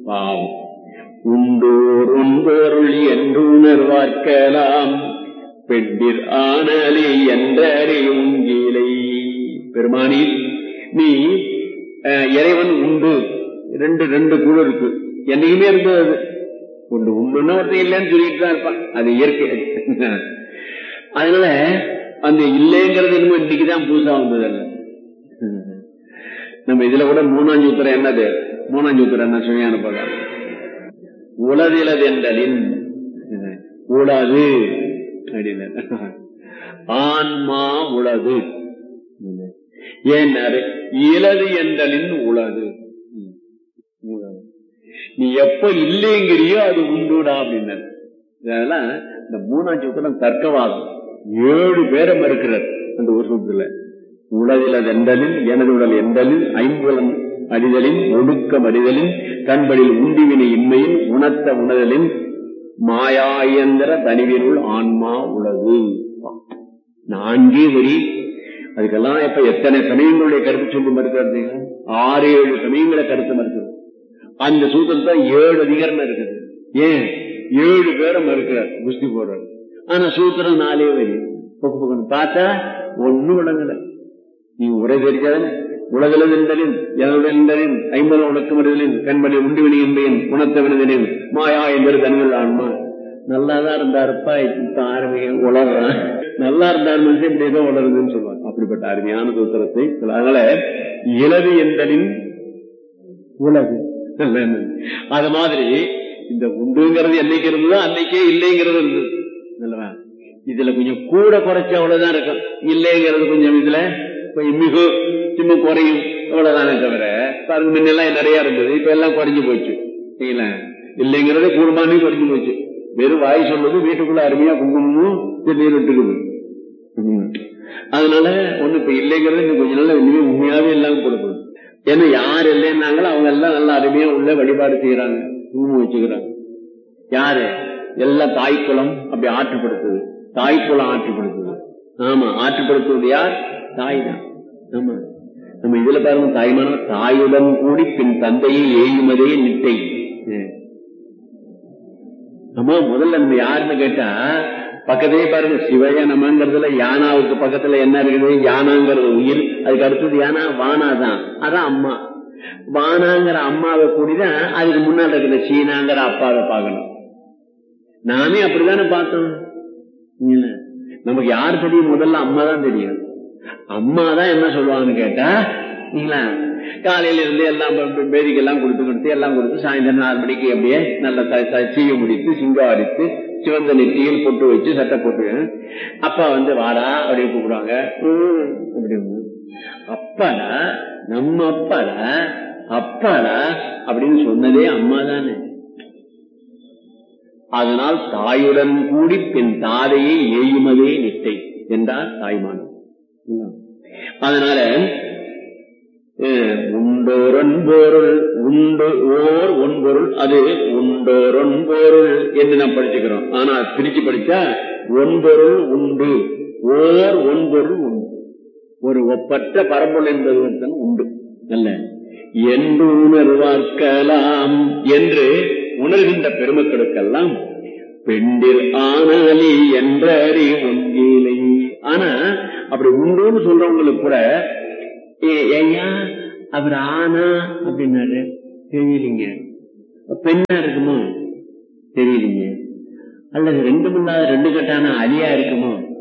பாவம் உண்டோர் உண்பொருள் என்று உணர்வார்க்கலாம் பெண்டிர் ஆனலி என்றறி உங்கிலை பெருமானி நீ அஹ், இறைவன் உண்டு ரெண்டு ரெண்டு குழு இருக்கு என்னைக்குமே இருந்தது அது உண்டு உண்டுன்னா ஒருத்தன் இல்லைன்னு சொல்லிட்டு தான் இருப்பான் அது இயற்கை அதனால அந்த இல்லைங்கிறது என்னமோ இன்னைக்குதான் புதுசா வந்தது அல்ல நம்ம இதுல கூட மூணாம் சூத்திரம் என்னது மூணாம் சூத்திரம் என்ன சுவையான பதம் உளதிலது என்றலின் உளது அப்படின்னு ஆன்மா உளது ஏன்னாரு இலது என்றலின் உளது உளது. நீ எப்ப இல்லைங்கிறியோ அது உண்டுடா அப்படின்னாரு இதெல்லாம் இந்த மூணாம் சூத்திரம் தர்க்கவாதம் ஏழு பேரை மறுக்கிறார் அந்த ஒரு சூத்திரத்துல உலகில் எந்தலின் எனது உடல் எந்தலின் ஐம்புலன் அடிதலின் ஒடுக்கம் அடிதலின் கண்படில் உண்டிவினை இன்மையின் உணர்த்த உணர்தலின் மாயாயந்திர தனிவினுள் ஆன்மா உலகு நான்கே வரி அதுக்கெல்லாம் இப்ப எத்தனை சமயங்களுடைய கருத்து சொல்லி மறுக்கிறது ஆறு ஏழு சமயங்களை கருத்து மறுக்கிறது அந்த சூத்திரத்தை ஏழு அதிகாரம் இருக்குது ஏன் ஏழு பேரை மறுக்கிறார் குஸ்தி போடுறாரு ஆனா சூத்திரம் நாலே வரி பொக்கு பொக்குன்னு பார்த்தா ஒண்ணும் விளங்கல நீ உரை தெரிஞ்சாதானே உலகளவிந்தலின் எனதெந்தலின் ஐம்பது உணக்கமடைதலின் கண்மணி உண்டுவினி என்பேன் உணர்த்த வினதனின் மாயா என்பது தனிவில் ஆன்மா நல்லாதான் இருந்தாருப்பா இப்ப ஆரம்பிய உலகம் நல்லா இருந்தார் மனுஷன் இப்படி ஏதோ உலருதுன்னு சொல்லுவாங்க அப்படிப்பட்ட அருமையான சூத்திரத்தை சொல்ல- அதனால இலவு எந்தலின் உலகு அது மாதிரி இந்த உண்டுங்கிறது என்னைக்கு இருந்ததோ அன்னைக்கே இல்லைங்கிறது இருந்தது நல்லவா இதுல கொஞ்சம் கூட குறைச்ச அவ்வளவுதான் இருக்கும் இல்லைங்கிறது கொஞ்சம் இதுல கொஞ்சம் மிகு சும்மா குறையும் அவ்வளவுதானே தவிர பாருங்க முன்னெல்லாம் நிறைய இருந்தது இப்ப எல்லாம் குறைஞ்சு போச்சு சரிங்களா இல்லைங்கிறது கூடுமானே குறைஞ்சு போச்சு வெறும் வாய் சொல்றது வீட்டுக்குள்ள அருமையா குங்குமமும் நீர் விட்டுக்குது ம். அதனால ஒண்ணு இப்ப இல்லைங்கிறது இன்னும் கொஞ்ச நாள் இனிமே உண்மையாவே இல்லாம கொடுக்கணும் ஏன்னா யார் இல்லைன்னாங்களோ அவங்க எல்லாம் நல்லா அருமையா உள்ள வழிபாடு செய்யறாங்க குங்குமம் வச்சுக்கிறாங்க யாரு எல்லாம் தாய்க்குளம் அப்படி ஆற்றுப்படுத்துது தாய்க்குளம் ஆற்றுப்படுத்துது ஆமா ஆற்றுப்படுத்துவது யார் தாய் தான் ஆமா நம்ம இதுல பாருங்க தாய்மான தாயுடன் கூடி பின் தந்தையை ஏயுமதே நிட்டை ம். ஆமா முதல்ல நம்ம யாருன்னு கேட்டா பக்கத்திலே பாருங்க சிவய நமங்கிறதுல யானாவுக்கு பக்கத்துல என்ன இருக்குது யானாங்கிறது உயிர் அதுக்கு அடுத்தது யானா வானா தான் அதான் அம்மா வானாங்கிற அம்மாவை கூடிதான் அதுக்கு முன்னாடி இருக்கிற சீனாங்கிற அப்பாவை பார்க்கணும் நாமே அப்படித்தானே பார்த்தோம் இல்ல. நமக்கு யார் தெரியும் முதல்ல அம்மா தான் தெரியும் அம்மா தான் என்ன சொல்லுவாங்கன்னு கேட்டா இல்லைங்களா காலையில இருந்து எல்லாம் பேதிக்கு எல்லாம் கொடுத்து கொடுத்து எல்லாம் கொடுத்து சாயந்தரம் நாலு மணிக்கு அப்படியே நல்ல த- த- சீய முடித்து சிங்காரித்து சிவந்த நெற்றியில் பொட்டு வச்சு சட்டை போட்டு அப்பா வந்து வாடா அப்படின்னு கூப்பிடுவாங்க "ம்" அப்படின்னு அப்பாடா நம்ம அப்பாடா அப்பாடா அப்படின்னு சொன்னதே அம்மா தானே அதனால் தாயுடன் கூடி பின் தாதையை ஏயுமதே நிட்டை என்றார் தாய்மானம் அதனால அஹ், உண்டோரொன்பொருள் உண்டு ஓர் ஒன்பொருள் அது உண்டோரொன்பொருள் என்று நாம் படிச்சுக்கிறோம் ஆனா பிரிச்சு படிச்சா ஒன்பொருள் உண்டு ஓர் ஒன்பொருள் உண்டு ஒரு ஒப்பற்ற பரம்பொருள் என்பது ஒருத்தன் உண்டு அல்ல என்று உணர்வார்க்கலாம் என்று உணர்கின்ற பெருமக்களுக்கெல்லாம் பெண்டில் ஆனாலி என்றறி ஒன்றிலை ஆனா அப்படி உண்டுன்னு சொல்றவங்களுக்கு கூட "ஏ- ஐயா அவர் ஆனா அப்படின்னாரு தெரியலீங்க பெண்ணா இருக்குமோ தெரியலீங்க அல்லது ரெண்டு இல்லாத ரெண்டு கட்டான அலியா இருக்குமோ